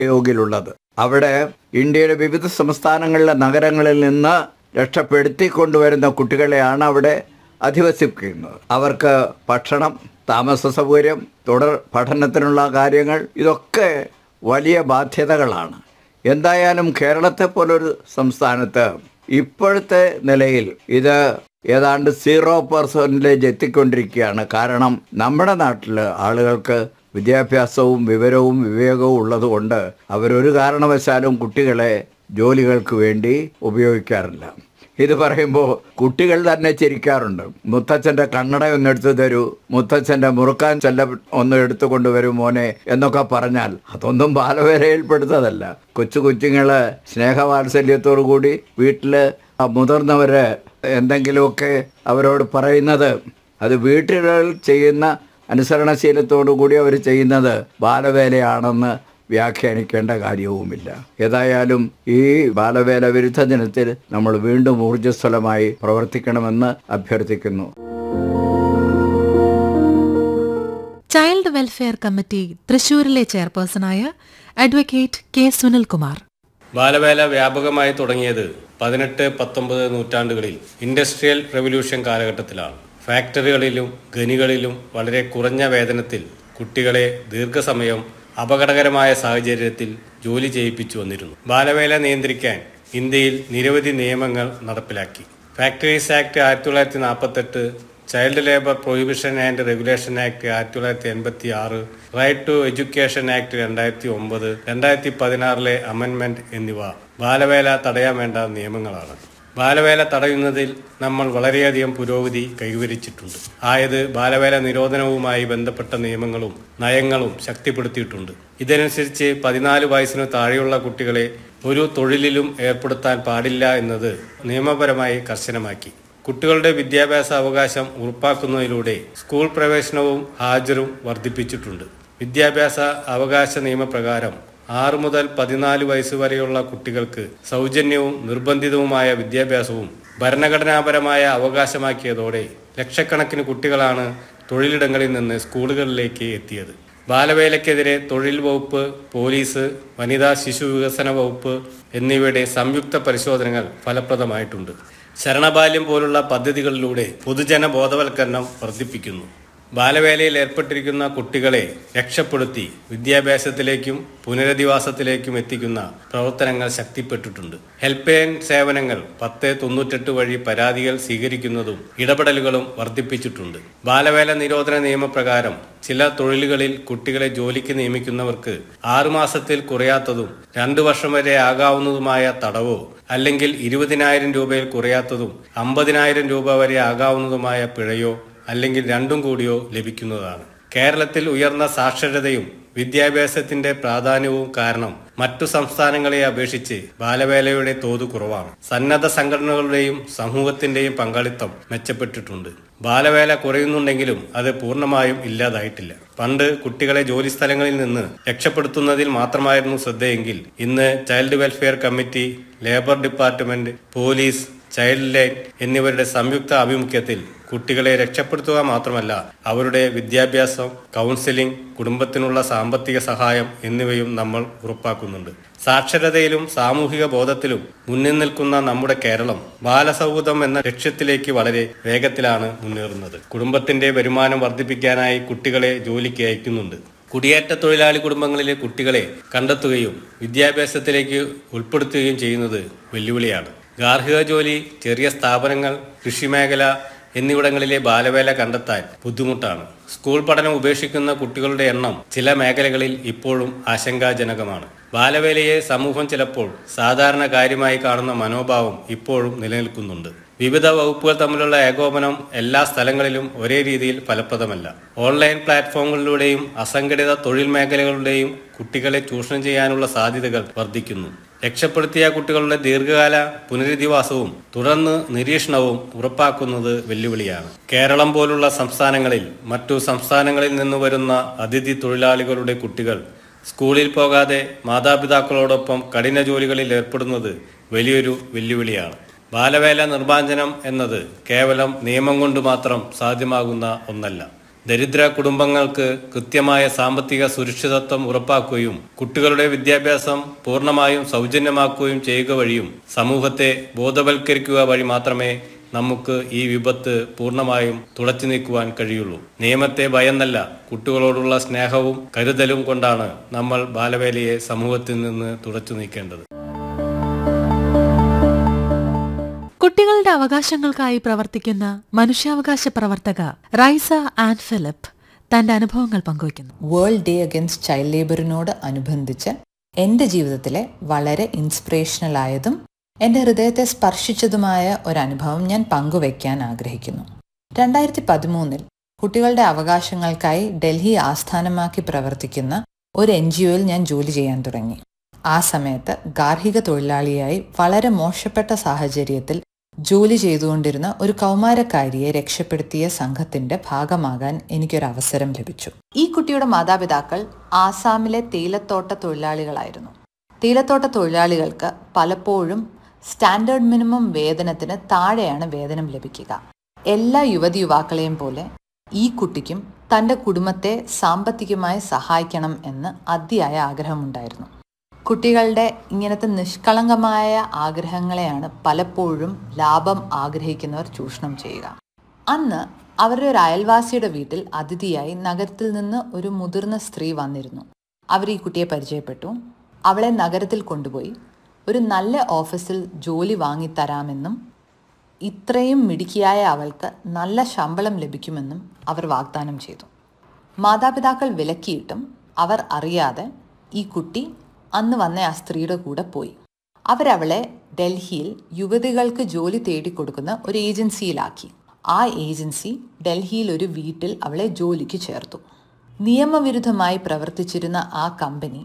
യോഗിലുള്ളത് അവിടെ ഇന്ത്യയുടെ വിവിധ സംസ്ഥാനങ്ങളിലെ നഗരങ്ങളിൽ നിന്ന് രക്ഷപ്പെടുത്തിക്കൊണ്ടുവരുന്ന കുട്ടികളെയാണ് അവിടെ അധിവസിപ്പിക്കുന്നത് അവർക്ക് ഭക്ഷണം താമസ സൗകര്യം തുടർ പഠനത്തിനുള്ള കാര്യങ്ങൾ ഇതൊക്കെ വലിയ ബാധ്യതകളാണ് എന്തായാലും കേരളത്തെ പോലൊരു സംസ്ഥാനത്ത് ഇപ്പോഴത്തെ നിലയിൽ ഇത് ഏതാണ്ട് സീറോ പെർസെൻറ്റേജ് എത്തിക്കൊണ്ടിരിക്കുകയാണ് കാരണം നമ്മുടെ നാട്ടിൽ ആളുകൾക്ക് വിദ്യാഭ്യാസവും വിവരവും വിവേകവും ഉള്ളതുകൊണ്ട് അവരൊരു കാരണവശാലും കുട്ടികളെ ജോലികൾക്ക് വേണ്ടി ഉപയോഗിക്കാറില്ല ഇത് പറയുമ്പോൾ കുട്ടികൾ തന്നെ ചിരിക്കാറുണ്ട് മുത്തച്ഛൻ്റെ കണ്ണട ഒന്ന് എടുത്തു തരൂ മുത്തച്ഛൻ്റെ മുറുക്കാൻ ചെല്ല ഒന്ന് എടുത്തു കൊണ്ടുവരൂ മോനെ എന്നൊക്കെ പറഞ്ഞാൽ അതൊന്നും ബാലവേലയിൽപ്പെടുത്തതല്ല കൊച്ചു കുഞ്ഞുങ്ങള് സ്നേഹവാത്സല്യത്തോടു കൂടി വീട്ടില് മുതിർന്നവര് എന്തെങ്കിലുമൊക്കെ അവരോട് പറയുന്നത് അത് വീട്ടുകളിൽ ചെയ്യുന്ന അനുസരണശീലത്തോടു കൂടി അവർ ചെയ്യുന്നത് ബാലവേലയാണെന്ന് വ്യാഖ്യാനിക്കേണ്ട കാര്യവുമില്ല ഏതായാലും ഈ ബാലവേല വിരുദ്ധ ദിനത്തിൽ നമ്മൾ വീണ്ടും ഊർജ്ജസ്വലമായി പ്രവർത്തിക്കണമെന്ന് അഭ്യർത്ഥിക്കുന്നു ചൈൽഡ് വെൽഫെയർ കമ്മിറ്റി തൃശൂരിലെ ചെയർപേഴ്സണായ അഡ്വക്കേറ്റ് കെ സുനിൽകുമാർ ബാലവേല വ്യാപകമായി തുടങ്ങിയത് പതിനെട്ട് പത്തൊമ്പത് നൂറ്റാണ്ടുകളിൽ ഇൻഡസ്ട്രിയൽ റവല്യൂഷൻ കാലഘട്ടത്തിലാണ് ഫാക്ടറികളിലും ഖനികളിലും വളരെ കുറഞ്ഞ വേതനത്തിൽ കുട്ടികളെ ദീർഘസമയം അപകടകരമായ സാഹചര്യത്തിൽ ജോലി ചെയ്യിപ്പിച്ചു വന്നിരുന്നു ബാലവേല നിയന്ത്രിക്കാൻ ഇന്ത്യയിൽ നിരവധി നിയമങ്ങൾ നടപ്പിലാക്കി ഫാക്ടറീസ് ആക്ട് ആയിരത്തി തൊള്ളായിരത്തി നാൽപ്പത്തെട്ട് child labour prohibition and regulation act ആയിരത്തി തൊള്ളായിരത്തി എൺപത്തി ആറ് റൈറ്റ് ടു എഡ്യൂക്കേഷൻ ആക്ട് രണ്ടായിരത്തി ഒമ്പത് രണ്ടായിരത്തി പതിനാറിലെ അമെൻമെന്റ് എന്നിവ ബാലവേല തടയാൻ വേണ്ട നിയമങ്ങളാണ് ബാലവേല തടയുന്നതിൽ നമ്മൾ വളരെയധികം പുരോഗതി കൈവരിച്ചിട്ടുണ്ട് ആയത് ബാലവേല നിരോധനവുമായി ബന്ധപ്പെട്ട നിയമങ്ങളും നയങ്ങളും ശക്തിപ്പെടുത്തിയിട്ടുണ്ട് ഇതനുസരിച്ച് പതിനാല് വയസ്സിനു താഴെയുള്ള കുട്ടികളെ ഒരു തൊഴിലിലും ഏർപ്പെടുത്താൻ പാടില്ല എന്നത് നിയമപരമായി കർശനമാക്കി കുട്ടികളുടെ വിദ്യാഭ്യാസ അവകാശം ഉറപ്പാക്കുന്നതിലൂടെ സ്കൂൾ പ്രവേശനവും ഹാജരും വർദ്ധിപ്പിച്ചിട്ടുണ്ട് വിദ്യാഭ്യാസ അവകാശ നിയമപ്രകാരം ആറ് മുതൽ പതിനാല് വയസ്സ് വരെയുള്ള കുട്ടികൾക്ക് സൗജന്യവും നിർബന്ധിതവുമായ വിദ്യാഭ്യാസവും ഭരണഘടനാപരമായ അവകാശമാക്കിയതോടെ ലക്ഷക്കണക്കിന് കുട്ടികളാണ് തൊഴിലിടങ്ങളിൽ നിന്ന് സ്കൂളുകളിലേക്ക് എത്തിയത് ബാലവേലയ്ക്കെതിരെ തൊഴിൽ വകുപ്പ് പോലീസ് വനിതാ ശിശു വികസന വകുപ്പ് എന്നിവയുടെ സംയുക്ത പരിശോധനകൾ ഫലപ്രദമായിട്ടുണ്ട് ശരണബാല്യം പോലുള്ള പദ്ധതികളിലൂടെ പൊതുജന ബോധവൽക്കരണം വർദ്ധിപ്പിക്കുന്നു ബാലവേലയിൽ ഏർപ്പെട്ടിരിക്കുന്ന കുട്ടികളെ രക്ഷപ്പെടുത്തി വിദ്യാഭ്യാസത്തിലേക്കും പുനരധിവാസത്തിലേക്കും എത്തിക്കുന്ന പ്രവർത്തനങ്ങൾ ശക്തിപ്പെട്ടിട്ടുണ്ട് ഹെൽപ്പ് ലൈൻ സേവനങ്ങൾ പത്ത് തൊണ്ണൂറ്റെട്ട് വഴി പരാതികൾ സ്വീകരിക്കുന്നതും ഇടപെടലുകളും വർദ്ധിപ്പിച്ചിട്ടുണ്ട് ബാലവേല നിരോധന നിയമപ്രകാരം ചില തൊഴിലുകളിൽ കുട്ടികളെ ജോലിക്ക് നിയമിക്കുന്നവർക്ക് ആറുമാസത്തിൽ കുറയാത്തതും രണ്ടു വർഷം വരെ ആകാവുന്നതുമായ തടവോ അല്ലെങ്കിൽ ഇരുപതിനായിരം രൂപയിൽ കുറയാത്തതും അമ്പതിനായിരം രൂപ വരെ ആകാവുന്നതുമായ പിഴയോ അല്ലെങ്കിൽ രണ്ടും കൂടിയോ ലഭിക്കുന്നതാണ് കേരളത്തിൽ ഉയർന്ന സാക്ഷരതയും വിദ്യാഭ്യാസത്തിന്റെ പ്രാധാന്യവും കാരണം മറ്റു സംസ്ഥാനങ്ങളെ അപേക്ഷിച്ച് ബാലവേലയുടെ തോത് കുറവാണ് സന്നദ്ധ സംഘടനകളുടെയും സമൂഹത്തിന്റെയും പങ്കാളിത്തം മെച്ചപ്പെട്ടിട്ടുണ്ട് ബാലവേല കുറയുന്നുണ്ടെങ്കിലും അത് പൂർണ്ണമായും ഇല്ലാതായിട്ടില്ല പണ്ട് കുട്ടികളെ ജോലിസ്ഥലങ്ങളിൽ നിന്ന് രക്ഷപ്പെടുത്തുന്നതിൽ മാത്രമായിരുന്നു ശ്രദ്ധയെങ്കിൽ ഇന്ന് child welfare committee labour department police child line എന്നിവരുടെ സംയുക്ത ആഭിമുഖ്യത്തിൽ കുട്ടികളെ രക്ഷപ്പെടുത്തുക മാത്രമല്ല അവരുടെ വിദ്യാഭ്യാസം കൗൺസിലിംഗ് കുടുംബത്തിനുള്ള സാമ്പത്തിക സഹായം എന്നിവയും നമ്മൾ ഉറപ്പാക്കുന്നുണ്ട് സാക്ഷരതയിലും സാമൂഹിക ബോധത്തിലും മുന്നിൽ നിൽക്കുന്ന നമ്മുടെ കേരളം ബാലസൗഹൃദം എന്ന ലക്ഷ്യത്തിലേക്ക് വളരെ വേഗത്തിലാണ് മുന്നേറുന്നത് കുടുംബത്തിന്റെ വരുമാനം വർദ്ധിപ്പിക്കാനായി കുട്ടികളെ ജോലിക്ക് അയക്കുന്നുണ്ട് കുടിയേറ്റ തൊഴിലാളി കുടുംബങ്ങളിലെ കുട്ടികളെ കണ്ടെത്തുകയും വിദ്യാഭ്യാസത്തിലേക്ക് ഉൾപ്പെടുത്തുകയും ചെയ്യുന്നത് വെല്ലുവിളിയാണ് ഗാർഹിക ജോലി ചെറിയ സ്ഥാപനങ്ങൾ കൃഷിമേഖല എന്നിവിടങ്ങളിലെ ബാലവേല കണ്ടെത്താൻ ബുദ്ധിമുട്ടാണ് സ്കൂൾ പഠനം ഉപേക്ഷിക്കുന്ന കുട്ടികളുടെ എണ്ണം ചില മേഖലകളിൽ ഇപ്പോഴും ആശങ്കാജനകമാണ് ബാലവേലയെ സമൂഹം ചിലപ്പോൾ സാധാരണ കാര്യമായി കാണുന്ന മനോഭാവം ഇപ്പോഴും നിലനിൽക്കുന്നുണ്ട് വിവിധ വകുപ്പുകൾ തമ്മിലുള്ള ഏകോപനം എല്ലാ സ്ഥലങ്ങളിലും ഒരേ രീതിയിൽ ഫലപ്രദമല്ല ഓൺലൈൻ പ്ലാറ്റ്ഫോമുകളിലൂടെയും അസംഘടിത തൊഴിൽ മേഖലകളുടെയും കുട്ടികളെ ചൂഷണം ചെയ്യാനുള്ള സാധ്യതകൾ വർദ്ധിക്കുന്നു രക്ഷപ്പെടുത്തിയ കുട്ടികളുടെ ദീർഘകാല പുനരധിവാസവും തുടർന്ന് നിരീക്ഷണവും ഉറപ്പാക്കുന്നത് വെല്ലുവിളിയാണ് കേരളം പോലുള്ള സംസ്ഥാനങ്ങളിൽ മറ്റു സംസ്ഥാനങ്ങളിൽ നിന്ന് വരുന്ന അതിഥി തൊഴിലാളികളുടെ കുട്ടികൾ സ്കൂളിൽ പോകാതെ മാതാപിതാക്കളോടൊപ്പം കഠിന ജോലികളിൽ ഏർപ്പെടുന്നത് വലിയൊരു വെല്ലുവിളിയാണ് ബാലവേല നിർമ്മാർജ്ജനം എന്നത് കേവലം നിയമം കൊണ്ട് മാത്രം സാധ്യമാകുന്ന ഒന്നല്ല ദരിദ്ര കുടുംബങ്ങൾക്ക് കൃത്യമായ സാമ്പത്തിക സുരക്ഷിതത്വം ഉറപ്പാക്കുകയും കുട്ടികളുടെ വിദ്യാഭ്യാസം പൂർണ്ണമായും സൗജന്യമാക്കുകയും ചെയ്യുക വഴിയും സമൂഹത്തെ ബോധവൽക്കരിക്കുക വഴി മാത്രമേ നമുക്ക് ഈ വിപത്ത് പൂർണ്ണമായും തുടച്ചു നീക്കുവാൻ കഴിയുള്ളൂ നിയമത്തെ ഭയന്നല്ല കുട്ടികളോടുള്ള സ്നേഹവും കരുതലും കൊണ്ടാണ് നമ്മൾ ബാലവേലയെ സമൂഹത്തിൽ നിന്ന് തുടച്ചു നീക്കേണ്ടത് കുട്ടികളുടെ അവകാശങ്ങൾക്കായി പ്രവർത്തിക്കുന്ന മനുഷ്യാവകാശ പ്രവർത്തക റൈസ ആൻഡ് ഫിലിപ്പ് തന്റെ അനുഭവങ്ങൾ പങ്കുവയ്ക്കുന്നു വേൾഡ് ഡേ അഗൻസ്റ്റ് ചൈൽഡ് ലേബറിനോട് അനുബന്ധിച്ച് എൻ്റെ ജീവിതത്തിലെ വളരെ ഇൻസ്പിറേഷണൽ ആയതും എൻ്റെ ഹൃദയത്തെ സ്പർശിച്ചതുമായ ഒരനുഭവം ഞാൻ പങ്കുവയ്ക്കാൻ ആഗ്രഹിക്കുന്നു രണ്ടായിരത്തി പതിമൂന്നിൽ കുട്ടികളുടെ അവകാശങ്ങൾക്കായി ഡൽഹി ആസ്ഥാനമാക്കി പ്രവർത്തിക്കുന്ന ഒരു എൻ ജി ഒയിൽ ഞാൻ ജോലി ചെയ്യാൻ തുടങ്ങി ആ സമയത്ത് ഗാർഹിക തൊഴിലാളിയായി വളരെ മോശപ്പെട്ട സാഹചര്യത്തിൽ ജോലി ചെയ്തുകൊണ്ടിരുന്ന ഒരു കൗമാരക്കാരിയെ രക്ഷപ്പെടുത്തിയ സംഘത്തിന്റെ ഭാഗമാകാൻ എനിക്കൊരു അവസരം ലഭിച്ചു ഈ കുട്ടിയുടെ മാതാപിതാക്കൾ ആസാമിലെ തേയിലത്തോട്ട തൊഴിലാളികളായിരുന്നു തേയിലത്തോട്ട തൊഴിലാളികൾക്ക് പലപ്പോഴും സ്റ്റാൻഡേർഡ് മിനിമം വേതനത്തിന് താഴെയാണ് വേതനം ലഭിക്കുക എല്ലാ യുവതി യുവാക്കളെയും പോലെ ഈ കുട്ടിക്കും തന്റെ കുടുംബത്തെ സാമ്പത്തികമായി സഹായിക്കണം എന്ന് അതിയായ ആഗ്രഹമുണ്ടായിരുന്നു കുട്ടികളുടെ ഇങ്ങനത്തെ നിഷ്കളങ്കമായ ആഗ്രഹങ്ങളെയാണ് പലപ്പോഴും ലാഭം ആഗ്രഹിക്കുന്നവർ ചൂഷണം ചെയ്യുക അന്ന് അവരുടെ ഒരു അയൽവാസിയുടെ വീട്ടിൽ അതിഥിയായി നഗരത്തിൽ നിന്ന് ഒരു മുതിർന്ന സ്ത്രീ വന്നിരുന്നു അവർ ഈ കുട്ടിയെ പരിചയപ്പെട്ടു അവളെ നഗരത്തിൽ കൊണ്ടുപോയി ഒരു നല്ല ഓഫീസിൽ ജോലി വാങ്ങിത്തരാമെന്നും ഇത്രയും മിടുക്കിയായ അവൾക്ക് നല്ല ശമ്പളം ലഭിക്കുമെന്നും അവർ വാഗ്ദാനം ചെയ്തു മാതാപിതാക്കൾ വിലക്കിയിട്ടും അവർ അറിയാതെ ഈ കുട്ടി അന്ന് വന്ന ആ സ്ത്രീയുടെ കൂടെ പോയി അവരവളെ ഡൽഹിയിൽ യുവതികൾക്ക് ജോലി തേടിക്കൊടുക്കുന്ന ഒരു ഏജൻസിയിലാക്കി ആ ഏജൻസി ഡൽഹിയിൽ ഒരു വീട്ടിൽ അവളെ ജോലിക്ക് ചേർത്തു നിയമവിരുദ്ധമായി പ്രവർത്തിച്ചിരുന്ന ആ കമ്പനി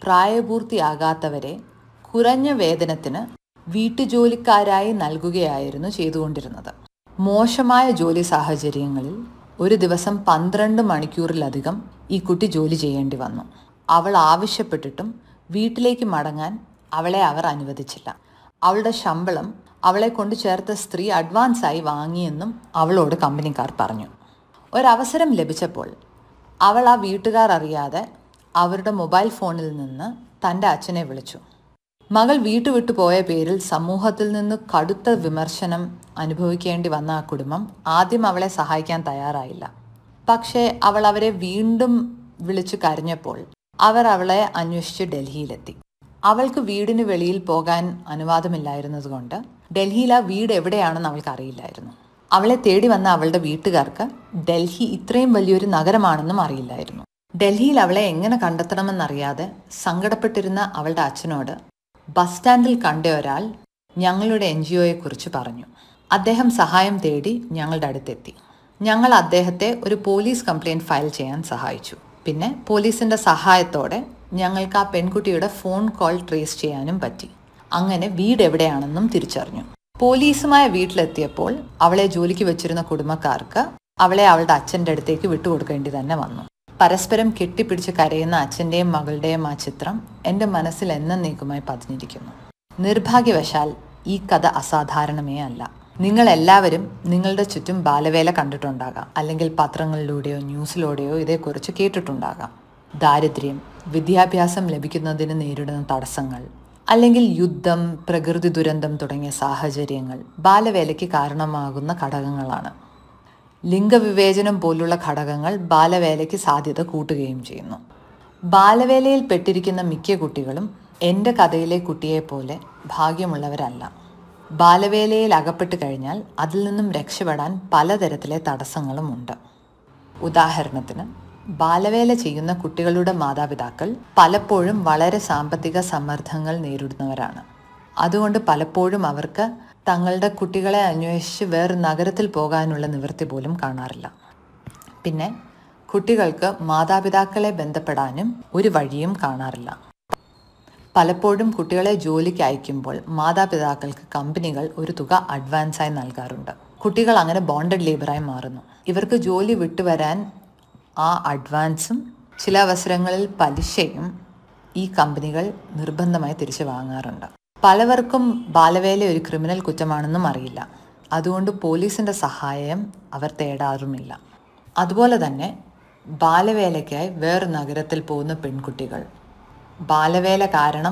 പ്രായപൂർത്തിയാകാത്തവരെ കുറഞ്ഞ വേതനത്തിന് വീട്ടുജോലിക്കാരായി നൽകുകയായിരുന്നു ചെയ്തുകൊണ്ടിരുന്നത് മോശമായ ജോലി സാഹചര്യങ്ങളിൽ ഒരു ദിവസം പന്ത്രണ്ട് മണിക്കൂറിലധികം ഈ കുട്ടി ജോലി ചെയ്യേണ്ടി വന്നു അവൾ ആവശ്യപ്പെട്ടിട്ടും വീട്ടിലേക്ക് മടങ്ങാൻ അവളെ അവർ അനുവദിച്ചില്ല അവളുടെ ശമ്പളം അവളെ കൊണ്ട് ചേർത്ത സ്ത്രീ അഡ്വാൻസായി വാങ്ങിയെന്നും അവളോട് കമ്പനിക്കാർ പറഞ്ഞു ഒരവസരം ലഭിച്ചപ്പോൾ അവൾ ആ വീട്ടുകാർ അറിയാതെ അവരുടെ മൊബൈൽ ഫോണിൽ നിന്ന് തൻ്റെ അച്ഛനെ വിളിച്ചു മകൾ വീട്ടു വിട്ടു പോയ പേരിൽ സമൂഹത്തിൽ നിന്ന് കടുത്ത വിമർശനം അനുഭവിക്കേണ്ടി വന്ന ആ കുടുംബം ആദ്യം അവളെ സഹായിക്കാൻ തയ്യാറായില്ല പക്ഷേ അവൾ അവരെ വീണ്ടും വിളിച്ചു കരഞ്ഞപ്പോൾ അവർ അവളെ അന്വേഷിച്ച് ഡൽഹിയിലെത്തി അവൾക്ക് വീടിന് വെളിയിൽ പോകാൻ അനുവാദമില്ലായിരുന്നതുകൊണ്ട് ഡൽഹിയിൽ ആ വീട് എവിടെയാണെന്ന് അവൾക്ക് അറിയില്ലായിരുന്നു അവളെ തേടി വന്ന അവളുടെ വീട്ടുകാർക്ക് ഡൽഹി ഇത്രയും വലിയൊരു നഗരമാണെന്നും അറിയില്ലായിരുന്നു ഡൽഹിയിൽ അവളെ എങ്ങനെ കണ്ടെത്തണമെന്നറിയാതെ സങ്കടപ്പെട്ടിരുന്ന അവളുടെ അച്ഛനോട് ബസ് സ്റ്റാൻഡിൽ കണ്ട ഒരാൾ ഞങ്ങളുടെ എൻ ജി ഒയെക്കുറിച്ച് പറഞ്ഞു അദ്ദേഹം സഹായം തേടി ഞങ്ങളുടെ അടുത്തെത്തി ഞങ്ങൾ അദ്ദേഹത്തെ ഒരു പോലീസ് കംപ്ലയിൻറ്റ് ഫയൽ ചെയ്യാൻ സഹായിച്ചു പിന്നെ പോലീസിന്റെ സഹായത്തോടെ ഞങ്ങൾക്ക് ആ പെൺകുട്ടിയുടെ ഫോൺ കോൾ ട്രേസ് ചെയ്യാനും പറ്റി അങ്ങനെ വീട് എവിടെയാണെന്നും തിരിച്ചറിഞ്ഞു പോലീസുമായ വീട്ടിലെത്തിയപ്പോൾ അവളെ ജോലിക്ക് വെച്ചിരുന്ന കുടുംബക്കാർക്ക് അവളെ അവളുടെ അച്ഛൻ്റെ അടുത്തേക്ക് വിട്ടുകൊടുക്കേണ്ടി തന്നെ വന്നു പരസ്പരം കെട്ടിപ്പിടിച്ച് കരയുന്ന അച്ഛൻ്റെയും മകളുടെയും ആ ചിത്രം എൻ്റെ മനസ്സിൽ എന്നേക്കുമായി പതിഞ്ഞിരിക്കുന്നു നിർഭാഗ്യവശാൽ ഈ കഥ അസാധാരണമേ അല്ല നിങ്ങൾ എല്ലാവരും നിങ്ങളുടെ ചുറ്റും ബാലവേല കണ്ടിട്ടുണ്ടാകാം അല്ലെങ്കിൽ പത്രങ്ങളിലൂടെയോ ന്യൂസിലൂടെയോ ഇതേക്കുറിച്ച് കേട്ടിട്ടുണ്ടാകാം ദാരിദ്ര്യം വിദ്യാഭ്യാസം ലഭിക്കുന്നതിന് നേരിടുന്ന തടസ്സങ്ങൾ അല്ലെങ്കിൽ യുദ്ധം പ്രകൃതി ദുരന്തം തുടങ്ങിയ സാഹചര്യങ്ങൾ ബാലവേലയ്ക്ക് കാരണമാകുന്ന ഘടകങ്ങളാണ് ലിംഗവിവേചനം പോലുള്ള ഘടകങ്ങൾ ബാലവേലയ്ക്ക് സാധ്യത കൂട്ടുകയും ചെയ്യുന്നു ബാലവേലയിൽ പെട്ടിരിക്കുന്ന മിക്ക കുട്ടികളും എൻ്റെ കഥയിലെ കുട്ടിയെപ്പോലെ ഭാഗ്യമുള്ളവരല്ല ബാലവേലയിൽ അകപ്പെട്ട് കഴിഞ്ഞാൽ അതിൽ നിന്നും രക്ഷപ്പെടാൻ പലതരത്തിലെ തടസ്സങ്ങളുമുണ്ട് ഉദാഹരണത്തിന് ബാലവേല ചെയ്യുന്ന കുട്ടികളുടെ മാതാപിതാക്കൾ പലപ്പോഴും വളരെ സാമ്പത്തിക സമ്മർദ്ദങ്ങൾ നേരിടുന്നവരാണ് അതുകൊണ്ട് പലപ്പോഴും അവർക്ക് തങ്ങളുടെ കുട്ടികളെ അന്വേഷിച്ച് വേറെ നഗരത്തിൽ പോകാനുള്ള നിവൃത്തി പോലും കാണാറില്ല പിന്നെ കുട്ടികൾക്ക് മാതാപിതാക്കളെ ബന്ധപ്പെടാനും ഒരു വഴിയും കാണാറില്ല പലപ്പോഴും കുട്ടികളെ ജോലിക്ക് അയക്കുമ്പോൾ മാതാപിതാക്കൾക്ക് കമ്പനികൾ ഒരു തുക അഡ്വാൻസായി നൽകാറുണ്ട് കുട്ടികൾ അങ്ങനെ ബോണ്ടഡ് ലേബറായി മാറുന്നു ഇവർക്ക് ജോലി വിട്ടുവരാൻ ആ അഡ്വാൻസും ചില അവസരങ്ങളിൽ പലിശയും ഈ കമ്പനികൾ നിർബന്ധമായി തിരിച്ചു വാങ്ങാറുണ്ട് പലവർക്കും ബാലവേല ഒരു ക്രിമിനൽ കുറ്റമാണെന്നും അറിയില്ല അതുകൊണ്ട് പോലീസിന്റെ സഹായം അവർ തേടാറുമില്ല അതുപോലെ തന്നെ ബാലവേലയ്ക്കായി വേറെ നഗരത്തിൽ പോകുന്ന പെൺകുട്ടികൾ ബാലവേല കാരണം